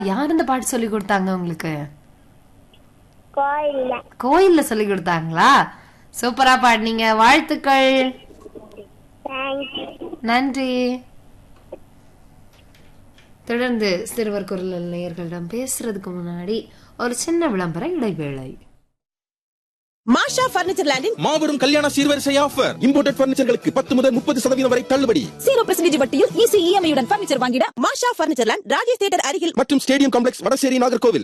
யார் இந்த பாட்டு சொல்லி கொடுத்தாங்க உங்களுக்கு கோயில்ல கோயில்ல சொல்லி கொடுத்தாங்களா சூப்பரா பாடினீங்க வாழ்த்துக்கள் தேங்க்யூ நன்றி தொடர்ந்து சிறுவர் குரல் நேயர்களிடம் பேசுறதுக்கு முன்னாடி ஒரு சின்ன விளம்பர இடைவேளை மாஷா பர்னிச்சர் லேண்டின் மாபெரும் கல்யாண சீர்வரிசை ஆஃபர் இம்போர்ட்டட் பர்னிச்சர்களுக்கு பத்து முதல் முப்பது சதவீதம் வரை தள்ளுபடி ஜீரோ பெர்சன்டேஜ் வட்டியில் ஈஸி இஎம்ஐயுடன் பர்னிச்சர் வாங்கிட மாஷா பர்னிச்சர் லேண்ட் ராஜேஷ் தியேட்டர் அருகில் மற்றும் stadium complex Vadasery Nagercoil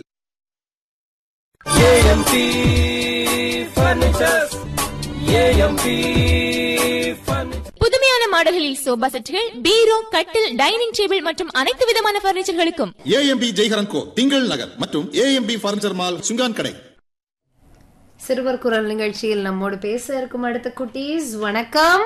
AMP furnitures AMP furniture புதுமையான மாடல்களில் சோபா செட்டுகள் பீரோ கட்டில் டைனிங் டேபிள் மற்றும் அனைத்து விதமான பர்னிச்சர்களுக்கும் ஏஎம்பி ஜெய்ஹரன் கோ திங்கள் நகர் மற்றும் ஏஎம்பி பர்னிச்சர் மால் சுங்கான் கடை சிறுவர் குரல் நிகழ்ச்சியில் நம்மோடு பேச இருக்கும் அடுத்த குட்டீஸ் வணக்கம்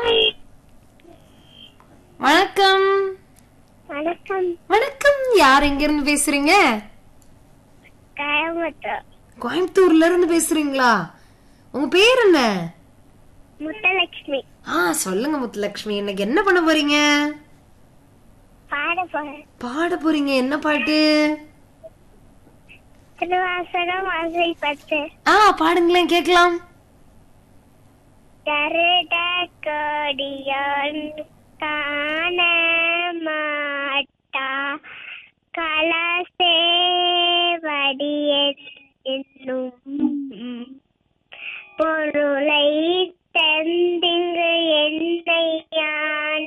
வணக்கம் வணக்கம் வணக்கம் யார் எங்க இருந்து பேசுறீங்க கோயம்புத்தூர் கோயம்புத்தூர்ல இருந்து பேசுறீங்களா உங்க பேர் என்ன முத்தலட்சுமி ஆ சொல்லுங்க முத்துலட்சுமி இன்னைக்கு என்ன பண்ண போறீங்க பாட போறேன் பாட போறீங்க என்ன பாட்டு திருவாசகம் ஆசைப்பட்டு ஆ பாடுங்களேன் கேக்கலாம் கருட கொடியான் காண மாட்டா கலசேவடியன் என்னும் பொருளை தந்திங்கு என்னை ஆண்ட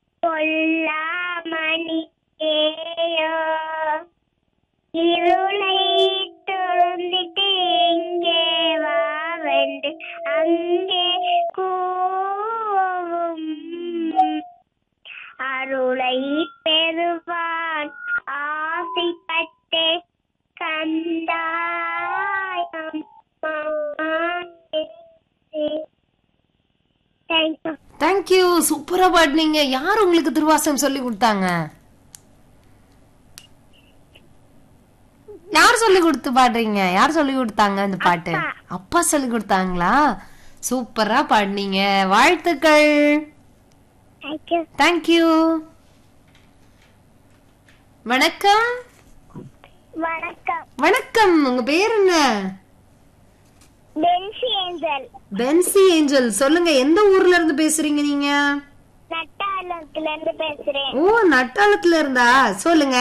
பொல்லாமணியேயோ இருளை துறந்திட்டு எங்கே வா வென்று அங்கே கூவும் அருளை பெறுவான் ஆசைப்பட்டு கந்தாயம் தேங்க்யூ தேங்க்யூ சூப்பரா பாடுனீங்க யார் உங்களுக்கு திருவாசகம் சொல்லி கொடுத்தாங்க யார் சொல்லி கொடுத்து பாடுறீங்க யார் சொல்லி கொடுத்தாங்க அந்த பாட்டு அப்பா சொல்லி கொடுத்தாங்களா சூப்பரா பாடுனீங்க வாழ்த்துக்கள் தேங்க்யூ தேங்க்யூ வணக்கம் வணக்கம் வணக்கம் உங்க பேர் என்ன பென்சி ஏஞ்சல் பென்சி ஏஞ்சல் சொல்லுங்க எந்த ஊர்ல இருந்து பேசுறீங்க நீங்க நட்டாளத்துல இருந்து பேசுறேன் ஓ நட்டாளத்துல இருந்தா சொல்லுங்க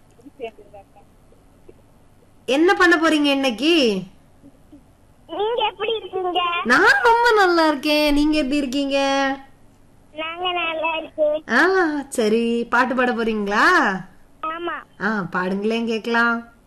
என்ன பண்ண போறீங்க இன்னைக்கு நீங்க எப்படி இருக்கீங்க நான் ரொம்ப நல்லா இருக்கேன் நீங்க எப்படி இருக்கீங்க நாங்க நல்லா இருக்கோம் ஆ சரி பாட்டு பாட போறீங்களா ஆமா ஆ பாடுங்களேன் கேக்கலாம்